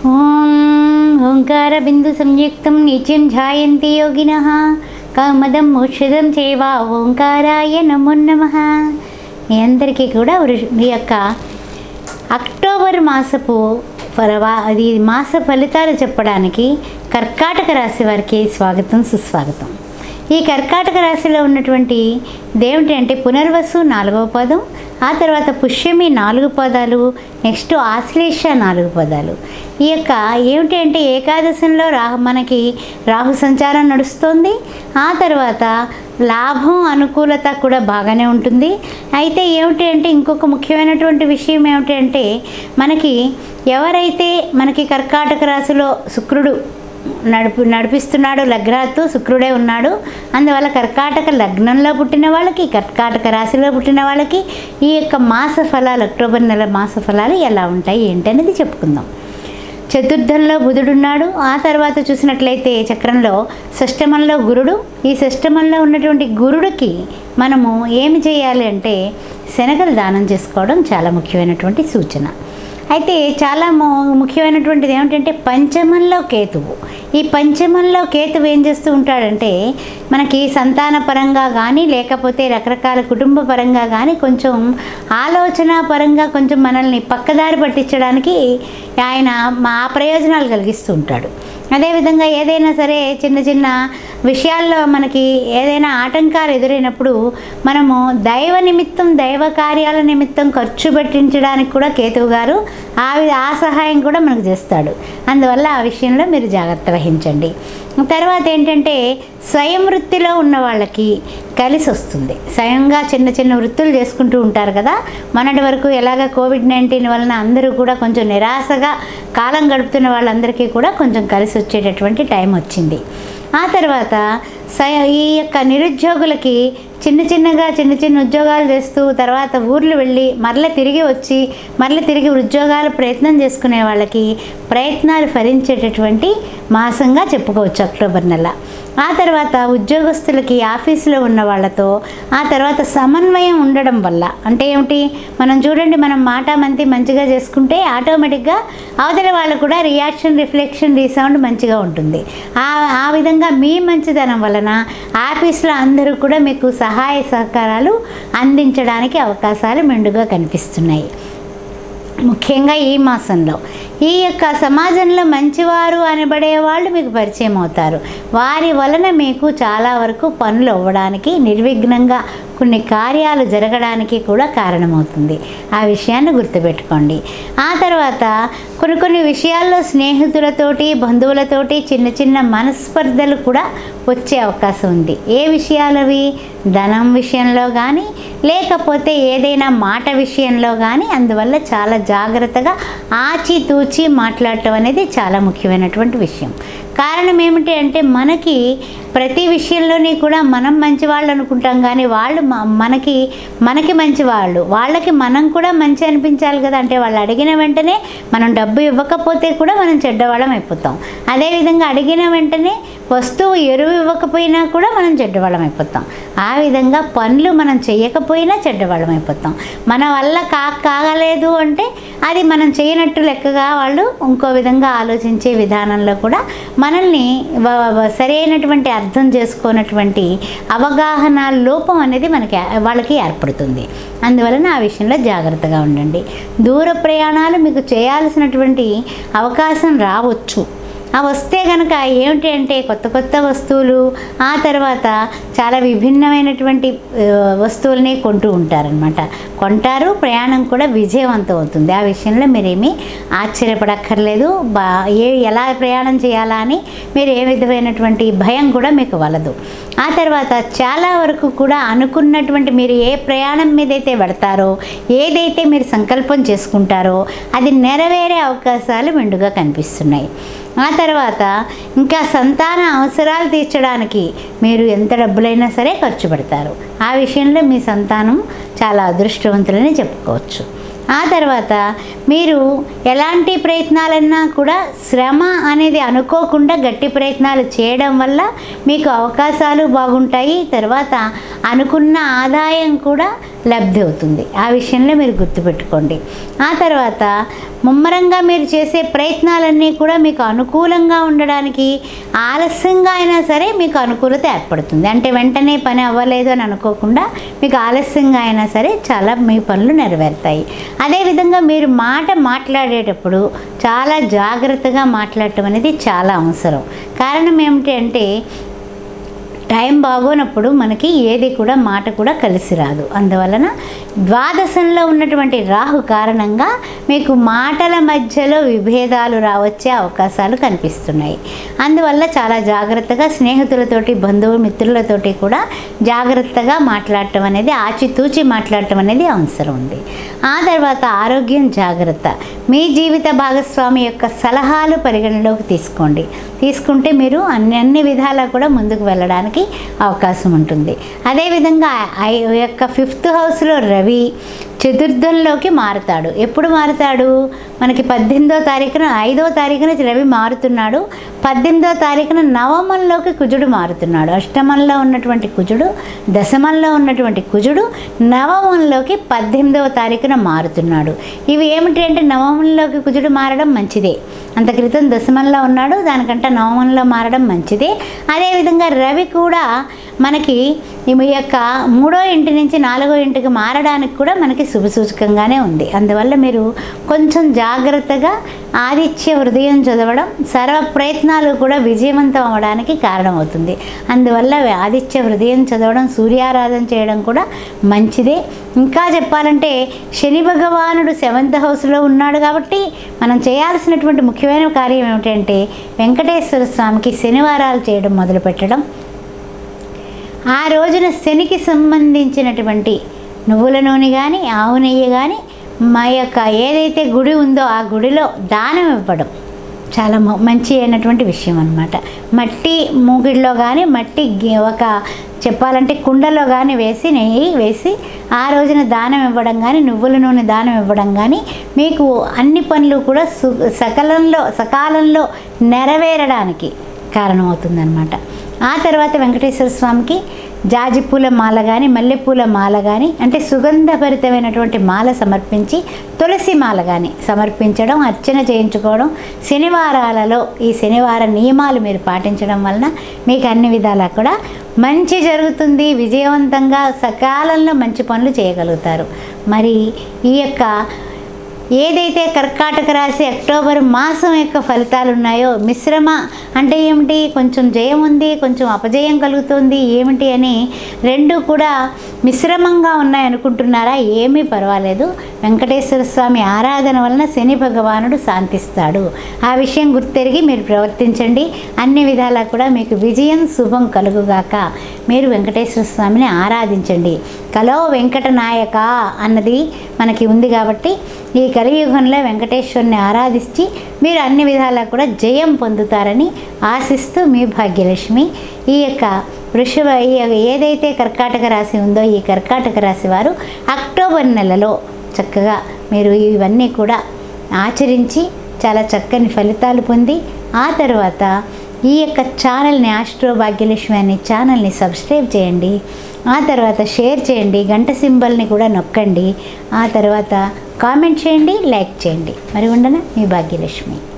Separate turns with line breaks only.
ఓం ఓంకారబిందు సంయుక్తం నిత్యం ధ్యాయంతి యోగినః కామదం మోక్షదం చేవ ఓంకారాయ నమో నమః మీ అందరికీ కూడా వృ- మీ యొక్క అక్టోబర్ మాసపు ఫలవా అది మాస ఫలితాలు చెప్పడానికి కర్కాటక రాశి వారికి స్వాగతం సుస్వాగతం ఈ కర్కాటక రాశిలో ఉన్నటువంటి దేవుడి అంటే పునర్వసు నాలుగవ పదం ఆ తర్వాత పుష్యమి నాలుగు పదాలు నెక్స్ట్ ఆశ్లేష నాలుగు పదాలు ఈ యొక్క ఏమిటి అంటే ఏకాదశంలో రాహు మనకి రాహు సంచారం నడుస్తుంది ఆ తర్వాత లాభం అనుకూలత కూడా బాగానే ఉంటుంది అయితే ఏమిటి అంటే ఇంకొక ముఖ్యమైనటువంటి విషయం ఏమిటి అంటే మనకి ఎవరైతే మనకి కర్కాటక రాశిలో శుక్రుడు నడిపి నడిపిస్తున్నాడు లగ్నాతో శుక్రుడే ఉన్నాడు అందువల్ల కర్కాటక లగ్నంలో పుట్టిన వాళ్ళకి కర్కాటక రాశిలో పుట్టిన వాళ్ళకి ఈ యొక్క మాస ఫలాలు అక్టోబర్ నెల మాస ఫలాలు ఎలా ఉంటాయి ఏంటి అనేది చెప్పుకుందాం చతుర్థంలో బుధుడున్నాడు ఆ తర్వాత చూసినట్లయితే చక్రంలో షష్టమంలో గురుడు ఈ షష్టమంలో ఉన్నటువంటి గురుడికి మనము ఏమి చేయాలి అంటే శనగలు దానం చేసుకోవడం చాలా ముఖ్యమైనటువంటి సూచన అయితే చాలా ము ముఖ్యమైనటువంటిది ఏమిటంటే పంచమంలో కేతువు ఈ పంచమంలో కేతువు ఏం చేస్తూ ఉంటాడంటే మనకి సంతాన పరంగా కానీ లేకపోతే రకరకాల కుటుంబ పరంగా కానీ కొంచెం ఆలోచన పరంగా కొంచెం మనల్ని పక్కదారి పట్టించడానికి ఆయన మా ప్రయోజనాలు కలిగిస్తూ ఉంటాడు అదేవిధంగా ఏదైనా సరే చిన్న చిన్న విషయాల్లో మనకి ఏదైనా ఆటంకాలు ఎదురైనప్పుడు మనము దైవ నిమిత్తం దైవ కార్యాల నిమిత్తం ఖర్చు పెట్టించడానికి కూడా కేతువు గారు ఆ వి- ఆ సహాయం కూడా మనకు చేస్తాడు అందువల్ల ఆ విషయంలో మీరు జాగ్రత్త వహించండి తర్వాత ఏంటంటే స్వయం వృత్తిలో ఉన్న వాళ్ళకి కలిసి వస్తుంది స్వయంగా చిన్న చిన్న వృత్తులు చేసుకుంటూ ఉంటారు కదా మొన్నటి వరకు ఎలాగ కోవిడ్ నైన్టీన్ వలన అందరూ కూడా కొంచెం నిరాశగా కాలం గడుపుతున్న వాళ్ళందరికీ కూడా కొంచెం కలిసి వచ్చేటటువంటి టైం వచ్చింది ఆ తర్వాత స్వయం ఈ యొక్క నిరుద్యోగులకి చిన్న చిన్నగా చిన్న చిన్న ఉద్యోగాలు చేస్తూ తర్వాత ఊర్లు వెళ్ళి మరల తిరిగి వచ్చి మరల తిరిగి ఉద్యోగాలు ప్రయత్నం చేసుకునే వాళ్ళకి ప్రయత్నాలు ఫలించేటటువంటి మాసంగా చెప్పుకోవచ్చు అక్టోబర్ నెల ఆ తర్వాత ఉద్యోగస్తులకి ఆఫీసులో ఉన్న వాళ్ళతో ఆ తర్వాత సమన్వయం ఉండడం వల్ల అంటే ఏమిటి మనం చూడండి మనం మాట మంతి మంచిగా చేసుకుంటే ఆటోమేటిక్గా అవతల వాళ్ళు కూడా రియాక్షన్ రిఫ్లెక్షన్ రీసౌండ్ మంచిగా ఉంటుంది ఆ ఆ విధంగా మీ మంచితనం వలన ఆఫీస్లో అందరూ కూడా మీకు సహాయ సహకారాలు అందించడానికి అవకాశాలు మెండుగా కనిపిస్తున్నాయి ముఖ్యంగా ఈ మాసంలో ఈ యొక్క సమాజంలో మంచివారు అనబడే వాళ్ళు మీకు పరిచయం అవుతారు వారి వలన మీకు చాలా వరకు పనులు అవ్వడానికి నిర్విఘ్నంగా కొన్ని కార్యాలు జరగడానికి కూడా కారణమవుతుంది ఆ విషయాన్ని గుర్తుపెట్టుకోండి ఆ తర్వాత కొన్ని కొన్ని విషయాల్లో స్నేహితులతోటి బంధువులతోటి చిన్న చిన్న మనస్పర్ధలు కూడా వచ్చే అవకాశం ఉంది ఏ విషయాలవి ధనం విషయంలో కానీ లేకపోతే ఏదైనా మాట విషయంలో కానీ అందువల్ల చాలా జాగ్రత్తగా ఆచితూచి మాట్లాడటం అనేది చాలా ముఖ్యమైనటువంటి విషయం కారణం ఏమిటి అంటే మనకి ప్రతి విషయంలోని కూడా మనం మంచి వాళ్ళు అనుకుంటాం కానీ వాళ్ళు మ- మనకి మనకి మంచి వాళ్ళు వాళ్ళకి మనం కూడా మంచి అనిపించాలి కదా అంటే వాళ్ళు అడిగిన వెంటనే మనం డబ్బు ఇవ్వకపోతే కూడా మనం చెడ్డవాళ్ళం అయిపోతాం అదేవిధంగా అడిగిన వెంటనే వస్తువు ఎరువు ఇవ్వకపోయినా కూడా మనం చెడ్డవాళ్ళం అయిపోతాం ఆ విధంగా పనులు మనం చేయకపోయినా చెడ్డవాళ్ళం అయిపోతాం మన వల్ల కా కాగలేదు అంటే అది మనం చేయనట్టు లెక్కగా వాళ్ళు ఇంకో విధంగా ఆలోచించే విధానంలో కూడా మనల్ని వ- వ- సరైనటువంటి అర్థం చేసుకోనటువంటి అవగాహన లోపం అనేది మనకి వాళ్ళకి ఏర్పడుతుంది అందువలన ఆ విషయంలో జాగ్రత్తగా ఉండండి దూర ప్రయాణాలు మీకు చేయాల్సినటువంటి అవకాశం రావచ్చు ఆ వస్తే కనుక ఏమిటి అంటే కొత్త కొత్త వస్తువులు ఆ తర్వాత చాలా విభిన్నమైనటువంటి ఆ, వస్తువుల్ని కొంటూ ఉంటారనమాట కొంటారు ప్రయాణం కూడా విజయవంతం అవుతుంది ఆ విషయంలో మీరేమీ ఆశ్చర్యపడక్కర్లేదు బా ఏ ఎలా ప్రయాణం చేయాలా అని మీరు ఏ విధమైనటువంటి భయం కూడా మీకు వలదు ఆ తర్వాత చాలా వరకు కూడా అనుకున్నటువంటి మీరు ఏ ప్రయాణం మీదైతే పెడతారో ఏదైతే మీరు సంకల్పం చేసుకుంటారో అది నెరవేరే అవకాశాలు మెండుగా కనిపిస్తున్నాయి ఆ తర్వాత ఇంకా సంతాన అవసరాలు తీర్చడానికి మీరు ఎంత డబ్బులైనా సరే ఖర్చు పెడతారు ఆ విషయంలో మీ సంతానం చాలా అదృష్టవంతులని చెప్పుకోవచ్చు ఆ తర్వాత మీరు ఎలాంటి ప్రయత్నాలన్నా కూడా శ్రమ అనేది అనుకోకుండా గట్టి ప్రయత్నాలు చేయడం వల్ల మీకు అవకాశాలు బాగుంటాయి తర్వాత అనుకున్న ఆదాయం కూడా లబ్ధి అవుతుంది ఆ విషయంలో మీరు గుర్తుపెట్టుకోండి ఆ తర్వాత ముమ్మరంగా మీరు చేసే ప్రయత్నాలన్నీ కూడా మీకు అనుకూలంగా ఉండడానికి ఆలస్యంగా అయినా సరే మీకు అనుకూలత ఏర్పడుతుంది అంటే వెంటనే పని అవ్వలేదు అని అనుకోకుండా మీకు ఆలస్యంగా అయినా సరే చాలా మీ పనులు నెరవేరుతాయి అదేవిధంగా మీరు మాట మాట్లాడేటప్పుడు చాలా జాగ్రత్తగా మాట్లాడటం అనేది చాలా అవసరం కారణం ఏమిటి అంటే టైం బాగోనప్పుడు మనకి ఏది కూడా మాట కూడా కలిసి రాదు అందువలన ద్వాదశంలో ఉన్నటువంటి రాహు కారణంగా మీకు మాటల మధ్యలో విభేదాలు రావచ్చే అవకాశాలు కనిపిస్తున్నాయి అందువల్ల చాలా జాగ్రత్తగా స్నేహితులతోటి బంధువు మిత్రులతోటి కూడా జాగ్రత్తగా మాట్లాడటం అనేది ఆచితూచి మాట్లాడటం అనేది అవసరం ఉంది ఆ తర్వాత ఆరోగ్యం జాగ్రత్త మీ జీవిత భాగస్వామి యొక్క సలహాలు పరిగణలోకి తీసుకోండి తీసుకుంటే మీరు అన్ని అన్ని విధాలా కూడా ముందుకు వెళ్ళడానికి అవకాశం ఉంటుంది అదేవిధంగా ఆ యొక్క ఫిఫ్త్ హౌస్లో రవి చతుర్థంలోకి మారుతాడు ఎప్పుడు మారుతాడు మనకి పద్దెనిమిదో తారీఖున ఐదో తారీఖున రవి మారుతున్నాడు పద్దెనిమిదో తారీఖున నవమంలోకి కుజుడు మారుతున్నాడు అష్టమంలో ఉన్నటువంటి కుజుడు దశమంలో ఉన్నటువంటి కుజుడు నవమంలోకి పద్దెనిమిదవ తారీఖున మారుతున్నాడు ఇవి ఏమిటి అంటే నవమంలోకి కుజుడు మారడం మంచిదే అంత క్రితం దశమంలో ఉన్నాడు దానికంటే నవమంలో మారడం మంచిదే అదేవిధంగా రవి కూడా మనకి ఈ యొక్క మూడో ఇంటి నుంచి నాలుగో ఇంటికి మారడానికి కూడా మనకి శుభసూచకంగానే ఉంది అందువల్ల మీరు కొంచెం జాగ్రత్తగా ఆదిత్య హృదయం చదవడం సర్వ ప్రయత్నాలు కూడా విజయవంతం అవ్వడానికి కారణమవుతుంది అందువల్ల ఆదిత్య హృదయం చదవడం సూర్యారాధన చేయడం కూడా మంచిదే ఇంకా చెప్పాలంటే శని భగవానుడు సెవెంత్ హౌస్లో ఉన్నాడు కాబట్టి మనం చేయాల్సినటువంటి ముఖ్యమైన కార్యం ఏమిటంటే వెంకటేశ్వర స్వామికి శనివారాలు చేయడం మొదలుపెట్టడం ఆ రోజున శనికి సంబంధించినటువంటి నువ్వుల నూనె కానీ ఆవు నెయ్యి కానీ మా యొక్క ఏదైతే గుడి ఉందో ఆ గుడిలో దానం ఇవ్వడం చాలా మ- మంచి అయినటువంటి విషయం అనమాట మట్టి మూగిడిలో కానీ మట్టి గి- ఒక చెప్పాలంటే కుండలో కానీ వేసి నెయ్యి వేసి ఆ రోజున దానం ఇవ్వడం కానీ నువ్వుల నూనె దానం ఇవ్వడం కానీ మీకు అన్ని పనులు కూడా సు సకలంలో సకాలంలో నెరవేరడానికి కారణమవుతుందన్నమాట ఆ తర్వాత వెంకటేశ్వర స్వామికి జాజి పూల మాల కానీ మల్లెపూల మాల కానీ అంటే సుగంధభరితమైనటువంటి మాల సమర్పించి తులసి మాల కానీ సమర్పించడం అర్చన చేయించుకోవడం శనివారాలలో ఈ శనివార నియమాలు మీరు పాటించడం వలన మీకు అన్ని విధాలా కూడా మంచి జరుగుతుంది విజయవంతంగా సకాలంలో మంచి పనులు చేయగలుగుతారు మరి ఈ యొక్క ఏదైతే కర్కాటక రాశి అక్టోబర్ మాసం యొక్క ఫలితాలు ఉన్నాయో మిశ్రమ అంటే ఏమిటి కొంచెం జయం ఉంది కొంచెం అపజయం కలుగుతుంది ఏమిటి అని రెండు కూడా మిశ్రమంగా ఉన్నాయి అనుకుంటున్నారా ఏమీ పర్వాలేదు వెంకటేశ్వర స్వామి ఆరాధన వలన శని భగవానుడు శాంతిస్తాడు ఆ విషయం గుర్తెరిగి మీరు ప్రవర్తించండి అన్ని విధాలా కూడా మీకు విజయం శుభం కలుగుగాక మీరు వెంకటేశ్వర స్వామిని ఆరాధించండి కలో వెంకట నాయక అన్నది మనకి ఉంది కాబట్టి ఈ కలియుగంలో వెంకటేశ్వరుని ఆరాధించి మీరు అన్ని విధాలా కూడా జయం పొందుతారని ఆశిస్తూ మీ భాగ్యలక్ష్మి ఈ యొక్క వృషభ ఈ యొక్క ఏదైతే కర్కాటక రాశి ఉందో ఈ కర్కాటక రాశి వారు అక్టోబర్ నెలలో చక్కగా మీరు ఇవన్నీ కూడా ఆచరించి చాలా చక్కని ఫలితాలు పొంది ఆ తర్వాత ఈ యొక్క ఛానల్ని ఆస్ట్రో భాగ్యలక్ష్మి అనే ఛానల్ని సబ్స్క్రైబ్ చేయండి ఆ తర్వాత షేర్ చేయండి గంట సింబల్ని కూడా నొక్కండి ఆ తర్వాత కామెంట్ చేయండి లైక్ చేయండి మరి ఉండనా మీ భాగ్యలక్ష్మి